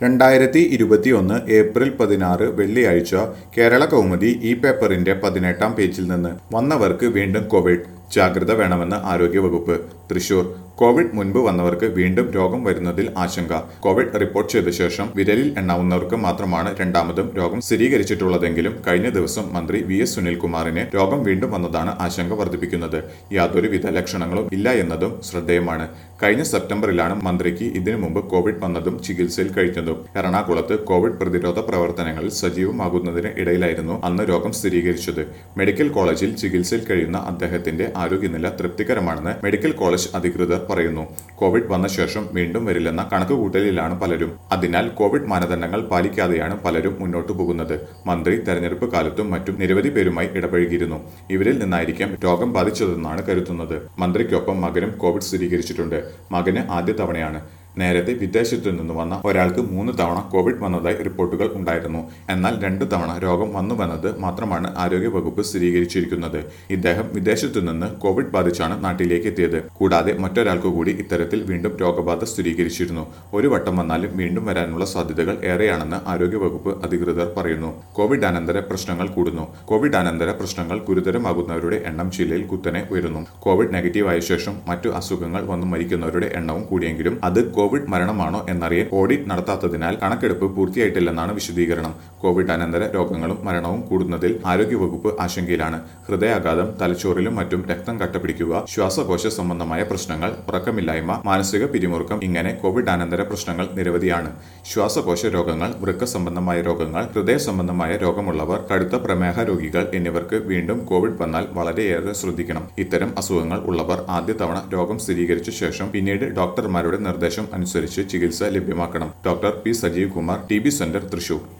രണ്ടായിരത്തി ഇരുപത്തിയൊന്ന് ഏപ്രിൽ പതിനാറ് വെള്ളിയാഴ്ച കേരള കൗമുദി ഈ പേപ്പറിന്റെ പതിനെട്ടാം പേജിൽ നിന്ന് വന്നവർക്ക് വീണ്ടും കോവിഡ് ജാഗ്രത വേണമെന്ന് ആരോഗ്യവകുപ്പ് തൃശൂർ കോവിഡ് മുൻപ് വന്നവർക്ക് വീണ്ടും രോഗം വരുന്നതിൽ ആശങ്ക കോവിഡ് റിപ്പോർട്ട് ചെയ്ത ശേഷം വിരലിൽ എണ്ണാവുന്നവർക്ക് മാത്രമാണ് രണ്ടാമതും രോഗം സ്ഥിരീകരിച്ചിട്ടുള്ളതെങ്കിലും കഴിഞ്ഞ ദിവസം മന്ത്രി വി എസ് സുനിൽകുമാറിന് രോഗം വീണ്ടും വന്നതാണ് ആശങ്ക വർദ്ധിപ്പിക്കുന്നത് യാതൊരുവിധ ലക്ഷണങ്ങളും ഇല്ല എന്നതും ശ്രദ്ധേയമാണ് കഴിഞ്ഞ സെപ്റ്റംബറിലാണ് മന്ത്രിക്ക് ഇതിനു മുമ്പ് കോവിഡ് വന്നതും ചികിത്സയിൽ കഴിഞ്ഞതും എറണാകുളത്ത് കോവിഡ് പ്രതിരോധ പ്രവർത്തനങ്ങളിൽ സജീവമാകുന്നതിന് ഇടയിലായിരുന്നു അന്ന് രോഗം സ്ഥിരീകരിച്ചത് മെഡിക്കൽ കോളേജിൽ ചികിത്സയിൽ കഴിയുന്ന അദ്ദേഹത്തിന്റെ ആരോഗ്യനില തൃപ്തികരമാണെന്ന് മെഡിക്കൽ കോളേജ് അധികൃതർ പറയുന്നു കോവിഡ് വന്ന ശേഷം വീണ്ടും വരില്ലെന്ന കണക്കുകൂട്ടലിലാണ് പലരും അതിനാൽ കോവിഡ് മാനദണ്ഡങ്ങൾ പാലിക്കാതെയാണ് പലരും മുന്നോട്ടു പോകുന്നത് മന്ത്രി തെരഞ്ഞെടുപ്പ് കാലത്തും മറ്റും നിരവധി പേരുമായി ഇടപഴകിയിരുന്നു ഇവരിൽ നിന്നായിരിക്കാം രോഗം ബാധിച്ചതെന്നാണ് കരുതുന്നത് മന്ത്രിക്കൊപ്പം മകനും കോവിഡ് സ്ഥിരീകരിച്ചിട്ടുണ്ട് മകന് ആദ്യ തവണയാണ് നേരത്തെ വിദേശത്തു നിന്ന് വന്ന ഒരാൾക്ക് മൂന്ന് തവണ കോവിഡ് വന്നതായി റിപ്പോർട്ടുകൾ ഉണ്ടായിരുന്നു എന്നാൽ രണ്ട് തവണ രോഗം വന്നുവെന്നത് മാത്രമാണ് ആരോഗ്യവകുപ്പ് സ്ഥിരീകരിച്ചിരിക്കുന്നത് ഇദ്ദേഹം വിദേശത്തു നിന്ന് കോവിഡ് ബാധിച്ചാണ് നാട്ടിലേക്ക് എത്തിയത് കൂടാതെ മറ്റൊരാൾക്ക് കൂടി ഇത്തരത്തിൽ വീണ്ടും രോഗബാധ സ്ഥിരീകരിച്ചിരുന്നു ഒരു വട്ടം വന്നാലും വീണ്ടും വരാനുള്ള സാധ്യതകൾ ഏറെയാണെന്ന് ആരോഗ്യവകുപ്പ് അധികൃതർ പറയുന്നു കോവിഡ് അനന്തര പ്രശ്നങ്ങൾ കൂടുന്നു കോവിഡ് അനന്തര പ്രശ്നങ്ങൾ ഗുരുതരമാകുന്നവരുടെ എണ്ണം ജില്ലയിൽ കുത്തനെ ഉയരുന്നു കോവിഡ് നെഗറ്റീവ് ആയ ശേഷം മറ്റു അസുഖങ്ങൾ വന്നു മരിക്കുന്നവരുടെ എണ്ണവും കൂടിയെങ്കിലും അത് കോവിഡ് മരണമാണോ എന്നറിയാൻ ഓഡിറ്റ് നടത്താത്തതിനാൽ കണക്കെടുപ്പ് പൂർത്തിയായിട്ടില്ലെന്നാണ് വിശദീകരണം കോവിഡ് അനന്തര രോഗങ്ങളും മരണവും കൂടുന്നതിൽ ആരോഗ്യവകുപ്പ് ആശങ്കയിലാണ് ഹൃദയാഘാതം തലച്ചോറിലും മറ്റും രക്തം കട്ടപിടിക്കുക ശ്വാസകോശ സംബന്ധമായ പ്രശ്നങ്ങൾ ഉറക്കമില്ലായ്മ മാനസിക പിരിമുറുക്കം ഇങ്ങനെ കോവിഡ് അനന്തര പ്രശ്നങ്ങൾ നിരവധിയാണ് ശ്വാസകോശ രോഗങ്ങൾ വൃക്ക സംബന്ധമായ രോഗങ്ങൾ ഹൃദയ സംബന്ധമായ രോഗമുള്ളവർ കടുത്ത പ്രമേഹ രോഗികൾ എന്നിവർക്ക് വീണ്ടും കോവിഡ് വന്നാൽ വളരെയേറെ ശ്രദ്ധിക്കണം ഇത്തരം അസുഖങ്ങൾ ഉള്ളവർ ആദ്യ തവണ രോഗം സ്ഥിരീകരിച്ച ശേഷം പിന്നീട് ഡോക്ടർമാരുടെ നിർദ്ദേശം അനുസരിച്ച് ചികിത്സ ലഭ്യമാക്കണം doctor P Sajeev Kumar T B centre Thrissur